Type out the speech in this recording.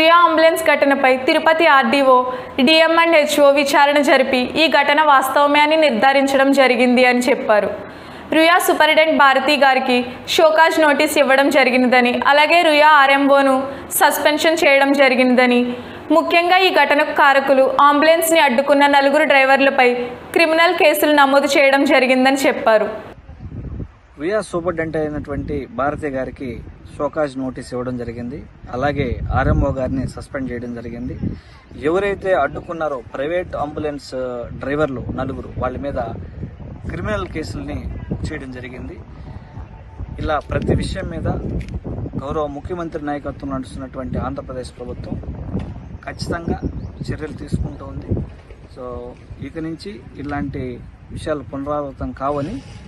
Ruia ambulance ఘటనపై Tirupati RDO DM and HO విచారణ జరిపి ఈ ఘటన వాస్తవమే అని నిర్ధారించడం జరిగింది అని చెప్పారు రుయా సూపరింటెండెంట్ భారతి గారికి షోకాజ్ నోటీస్ ఇవ్వడం జరిగినదని అలాగే రుయా ఆర్ఎంఓను సస్పెన్షన్ చేయడం జరిగినదని ముఖ్యంగా ఈ ఘటనకు కారకులు అంబులెన్స్ని అడ్డుకున్న నలుగురు డ్రైవర్లపై క్రిమినల్ కేసులు నమోదు చేయడం జరిగిందని చెప్పారు రియా సూపరింటెండెంట్ అయినటువంటి భారతి గారికి షోకాజ్ నోటీస్ ఇవ్వడం జరిగింది అలాగే ఆర్ఎంఓ గారిని సస్పెండ్ చేయడం జరిగింది ఎవరైతే అడ్డుకున్నారో ప్రైవేట్ అంబులెన్స్ డ్రైవర్లు నలుగురు వాళ్ళ మీద క్రిమినల్ కేసుల్ని చేయడం జరిగింది ఇలా ప్రతి విషయం మీద గౌరవ ముఖ్యమంత్రి నాయకత్వం నడుస్తున్నటువంటి ఆంధ్రప్రదేశ్ ప్రభుత్వం ఖచ్చితంగా చర్యలు తీసుకుంటూ ఉంది సో ఇక నుంచి ఇలాంటి విషయాలు పునరావృతం కావని